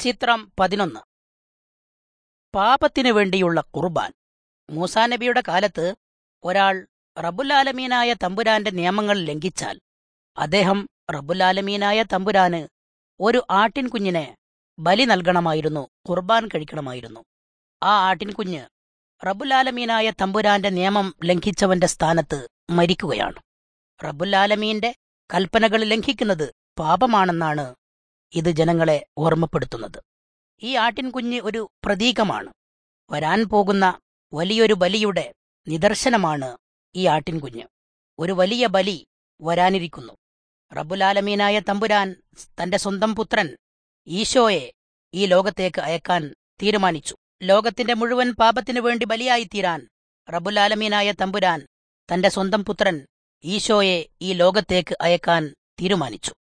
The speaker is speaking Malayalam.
ചിത്രം പതിനൊന്ന് പാപത്തിനു വേണ്ടിയുള്ള കുർബാൻ മൂസാ നബിയുടെ കാലത്ത് ഒരാൾ റബുലാലമീനായ തമ്പുരാന്റെ നിയമങ്ങൾ ലംഘിച്ചാൽ അദ്ദേഹം റബുലാലമീനായ തമ്പുരാന് ഒരു ആട്ടിൻകുഞ്ഞിനെ ബലി നൽകണമായിരുന്നു കുർബാൻ കഴിക്കണമായിരുന്നു ആ ആട്ടിൻകുഞ്ഞ് റബുലാലമീനായ തമ്പുരാന്റെ നിയമം ലംഘിച്ചവന്റെ സ്ഥാനത്ത് മരിക്കുകയാണ് റബുലാലമീന്റെ കൽപ്പനകൾ ലംഘിക്കുന്നത് പാപമാണെന്നാണ് ഇത് ജനങ്ങളെ ഓർമ്മപ്പെടുത്തുന്നത് ഈ ആട്ടിൻകുഞ്ഞ് ഒരു പ്രതീകമാണ് വരാൻ പോകുന്ന വലിയൊരു ബലിയുടെ നിദർശനമാണ് ഈ ആട്ടിൻകുഞ്ഞ് ഒരു വലിയ ബലി വരാനിരിക്കുന്നു റബ്ബുലാലമീനായ തമ്പുരാൻ തന്റെ സ്വന്തം പുത്രൻ ഈശോയെ ഈ ലോകത്തേക്ക് അയക്കാൻ തീരുമാനിച്ചു ലോകത്തിന്റെ മുഴുവൻ പാപത്തിനു വേണ്ടി ബലിയായിത്തീരാൻ റബ്ബുലാലമീനായ തമ്പുരാൻ തന്റെ സ്വന്തം പുത്രൻ ഈശോയെ ഈ ലോകത്തേക്ക് അയക്കാൻ തീരുമാനിച്ചു